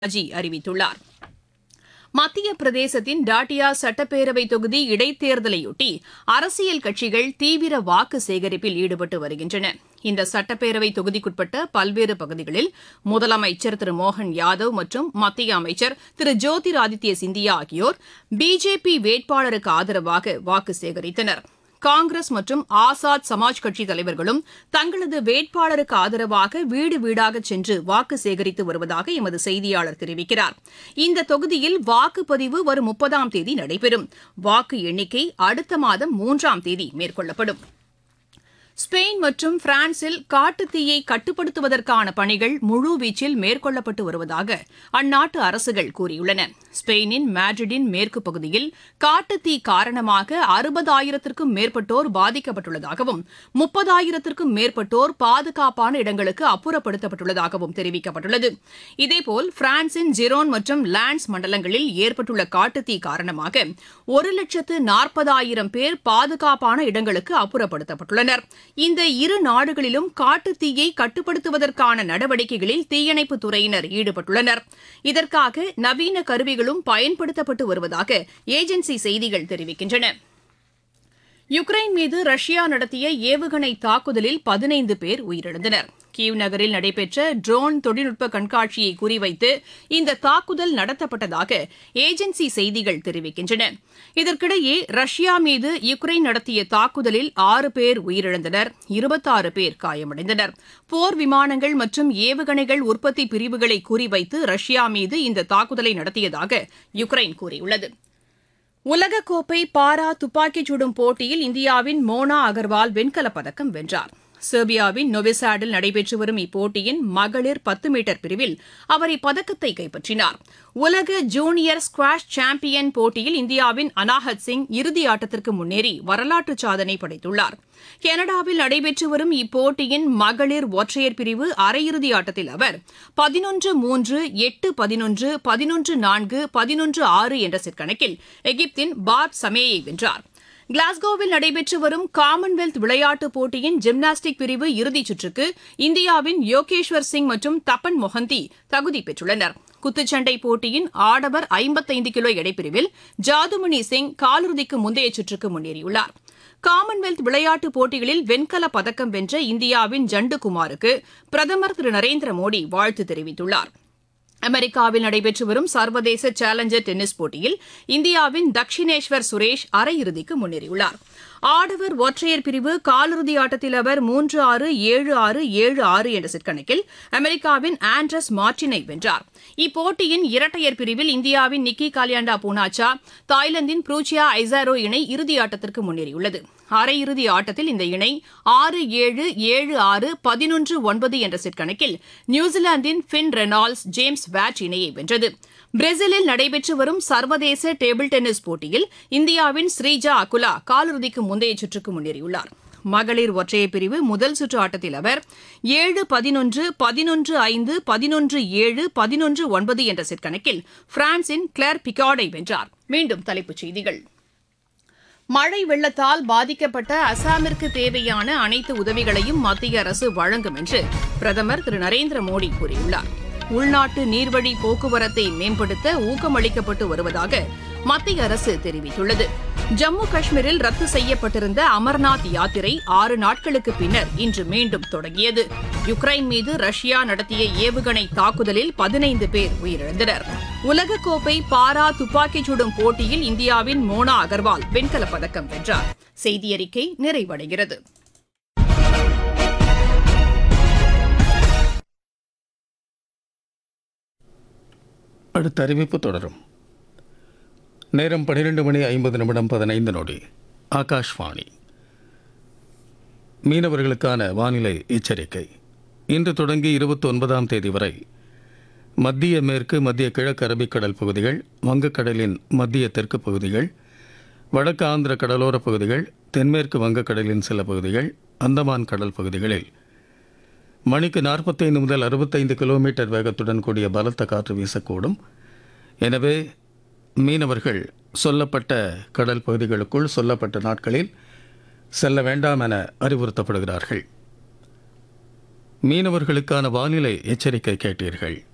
பாலாஜி அறிவித்துள்ளார் மத்திய பிரதேசத்தின் டாட்டியா சட்டப்பேரவை தொகுதி இடைத்தேர்தலையொட்டி அரசியல் கட்சிகள் தீவிர வாக்கு சேகரிப்பில் ஈடுபட்டு வருகின்றன இந்த சட்டப்பேரவை தொகுதிக்குட்பட்ட பல்வேறு பகுதிகளில் முதலமைச்சர் திரு மோகன் யாதவ் மற்றும் மத்திய அமைச்சர் திரு ஜோதிராதித்ய சிந்தியா ஆகியோர் பிஜேபி வேட்பாளருக்கு ஆதரவாக வாக்கு சேகரித்தனர் காங்கிரஸ் மற்றும் ஆசாத் சமாஜ் கட்சி தலைவர்களும் தங்களது வேட்பாளருக்கு ஆதரவாக வீடு வீடாக சென்று வாக்கு சேகரித்து வருவதாக எமது செய்தியாளர் தெரிவிக்கிறார் இந்த தொகுதியில் வாக்குப்பதிவு வரும் முப்பதாம் தேதி நடைபெறும் வாக்கு எண்ணிக்கை அடுத்த மாதம் மூன்றாம் தேதி மேற்கொள்ளப்படும் ஸ்பெயின் மற்றும் பிரான்சில் காட்டுத்தீயை கட்டுப்படுத்துவதற்கான பணிகள் முழுவீச்சில் மேற்கொள்ளப்பட்டு வருவதாக அந்நாட்டு அரசுகள் கூறியுள்ளன ஸ்பெயினின் மேட்ரிடின் மேற்கு பகுதியில் காட்டுத்தீ காரணமாக அறுபதாயிரத்திற்கும் மேற்பட்டோர் பாதிக்கப்பட்டுள்ளதாகவும் முப்பதாயிரத்திற்கும் மேற்பட்டோர் பாதுகாப்பான இடங்களுக்கு அப்புறப்படுத்தப்பட்டுள்ளதாகவும் தெரிவிக்கப்பட்டுள்ளது இதேபோல் பிரான்சின் ஜிரோன் மற்றும் லான்ஸ் மண்டலங்களில் ஏற்பட்டுள்ள காட்டுத்தீ காரணமாக ஒரு லட்சத்து நாற்பதாயிரம் பேர் பாதுகாப்பான இடங்களுக்கு அப்புறப்படுத்தப்பட்டுள்ளனர் இந்த இரு நாடுகளிலும் காட்டுத்தீயை கட்டுப்படுத்துவதற்கான நடவடிக்கைகளில் தீயணைப்புத் துறையினர் ஈடுபட்டுள்ளனர் இதற்காக நவீன கருவிகளும் பயன்படுத்தப்பட்டு வருவதாக ஏஜென்சி செய்திகள் தெரிவிக்கின்றன யுக்ரைன் மீது ரஷ்யா நடத்திய ஏவுகணை தாக்குதலில் பதினைந்து பேர் உயிரிழந்தனர் கீவ் நகரில் நடைபெற்ற ட்ரோன் தொழில்நுட்ப கண்காட்சியை குறிவைத்து இந்த தாக்குதல் நடத்தப்பட்டதாக ஏஜென்சி செய்திகள் தெரிவிக்கின்றன இதற்கிடையே ரஷ்யா மீது யுக்ரைன் நடத்திய தாக்குதலில் ஆறு பேர் உயிரிழந்தனர் இருபத்தாறு பேர் காயமடைந்தனர் போர் விமானங்கள் மற்றும் ஏவுகணைகள் உற்பத்தி பிரிவுகளை குறிவைத்து ரஷ்யா மீது இந்த தாக்குதலை நடத்தியதாக யுக்ரைன் கூறியுள்ளது உலகக்கோப்பை பாரா துப்பாக்கிச் சுடும் போட்டியில் இந்தியாவின் மோனா அகர்வால் வெண்கலப் பதக்கம் வென்றார் செர்பியாவின் நொவிசாடில் நடைபெற்று வரும் இப்போட்டியின் மகளிர் பத்து மீட்டர் பிரிவில் அவர் இப்பதக்கத்தை கைப்பற்றினார் உலக ஜூனியர் ஸ்குவாஷ் சாம்பியன் போட்டியில் இந்தியாவின் அனாஹத் சிங் இறுதி ஆட்டத்திற்கு முன்னேறி வரலாற்று சாதனை படைத்துள்ளார் கனடாவில் நடைபெற்று வரும் இப்போட்டியின் மகளிர் ஒற்றையர் பிரிவு அரையிறுதி ஆட்டத்தில் அவர் பதினொன்று மூன்று எட்டு பதினொன்று பதினொன்று நான்கு பதினொன்று ஆறு என்ற செட் கணக்கில் எகிப்தின் பார் சமேயை வென்றார் கிளாஸ்கோவில் நடைபெற்று வரும் காமன்வெல்த் விளையாட்டுப் போட்டியின் ஜிம்னாஸ்டிக் பிரிவு இறுதிச் சுற்றுக்கு இந்தியாவின் யோகேஸ்வர் சிங் மற்றும் தப்பன் மொஹந்தி தகுதி பெற்றுள்ளனர் குத்துச்சண்டை போட்டியின் ஆடவர் ஐம்பத்தைந்து கிலோ எடைப்பிரிவில் ஜாதுமணி சிங் காலிறுதிக்கு முந்தைய சுற்றுக்கு முன்னேறியுள்ளார் காமன்வெல்த் விளையாட்டுப் போட்டிகளில் வெண்கலப் பதக்கம் வென்ற இந்தியாவின் ஜண்டு குமாருக்கு பிரதமர் திரு நரேந்திர மோடி வாழ்த்து தெரிவித்துள்ளார் அமெரிக்காவில் நடைபெற்று வரும் சர்வதேச சேலஞ்சர் டென்னிஸ் போட்டியில் இந்தியாவின் தக்ஷினேஸ்வர் சுரேஷ் அரையிறுதிக்கு முன்னேறியுள்ளார் ஆடவர் ஒற்றையர் பிரிவு காலிறுதி ஆட்டத்தில் அவர் மூன்று ஆறு ஏழு ஆறு ஏழு ஆறு என்ற செட் கணக்கில் அமெரிக்காவின் ஆண்ட்ரஸ் மார்டினை வென்றார் இப்போட்டியின் இரட்டையர் பிரிவில் இந்தியாவின் நிக்கி காலியாண்டா பூனாச்சா தாய்லாந்தின் ப்ரூச்சியா ஐசாரோ இணை இறுதி ஆட்டத்திற்கு முன்னேறியுள்ளது அரையிறுதி ஆட்டத்தில் இந்த இணை ஆறு ஏழு ஏழு ஆறு பதினொன்று ஒன்பது என்ற செட் கணக்கில் நியூசிலாந்தின் ஃபின் ரெனால்ட்ஸ் ஜேம்ஸ் வேட் இணையை வென்றது பிரேசிலில் நடைபெற்று வரும் சர்வதேச டேபிள் டென்னிஸ் போட்டியில் இந்தியாவின் ஸ்ரீஜா அகுலா காலிறுதிக்கு முந்தைய சுற்றுக்கு முன்னேறியுள்ளார் மகளிர் ஒற்றையர் பிரிவு முதல் சுற்று ஆட்டத்தில் அவர் ஏழு பதினொன்று பதினொன்று ஐந்து பதினொன்று ஏழு பதினொன்று ஒன்பது என்ற செட் கணக்கில் பிரான்சின் கிளேர் பிகார்டை வென்றார் மீண்டும் தலைப்புச் செய்திகள் மழை வெள்ளத்தால் பாதிக்கப்பட்ட அசாமிற்கு தேவையான அனைத்து உதவிகளையும் மத்திய அரசு வழங்கும் என்று பிரதமர் திரு நரேந்திர மோடி கூறியுள்ளார் உள்நாட்டு நீர்வழி போக்குவரத்தை மேம்படுத்த ஊக்கமளிக்கப்பட்டு வருவதாக மத்திய அரசு தெரிவித்துள்ளது ஜம்மு காஷ்மீரில் ரத்து செய்யப்பட்டிருந்த அமர்நாத் யாத்திரை ஆறு நாட்களுக்கு பின்னர் இன்று மீண்டும் தொடங்கியது யுக்ரைன் மீது ரஷ்யா நடத்திய ஏவுகணை தாக்குதலில் பதினைந்து பேர் உயிரிழந்தனர் உலகக்கோப்பை பாரா துப்பாக்கிச் சுடும் போட்டியில் இந்தியாவின் மோனா அகர்வால் வெண்கலப் பதக்கம் வென்றார் செய்தியறிக்கை நிறைவடைகிறது அடுத்த அறிவிப்பு தொடரும் நேரம் பன்னிரெண்டு மணி ஐம்பது நிமிடம் பதினைந்து நொடி ஆகாஷ்வாணி மீனவர்களுக்கான வானிலை எச்சரிக்கை இன்று தொடங்கி இருபத்தி ஒன்பதாம் தேதி வரை மத்திய மேற்கு மத்திய கிழக்கு அரபிக்கடல் பகுதிகள் வங்கக்கடலின் மத்திய தெற்கு பகுதிகள் வடக்கு ஆந்திர கடலோர பகுதிகள் தென்மேற்கு வங்கக்கடலின் சில பகுதிகள் அந்தமான் கடல் பகுதிகளில் மணிக்கு நாற்பத்தைந்து முதல் அறுபத்தைந்து கிலோமீட்டர் வேகத்துடன் கூடிய பலத்த காற்று வீசக்கூடும் எனவே மீனவர்கள் சொல்லப்பட்ட கடல் பகுதிகளுக்குள் சொல்லப்பட்ட நாட்களில் செல்ல வேண்டாம் என அறிவுறுத்தப்படுகிறார்கள் மீனவர்களுக்கான வானிலை எச்சரிக்கை கேட்டீர்கள்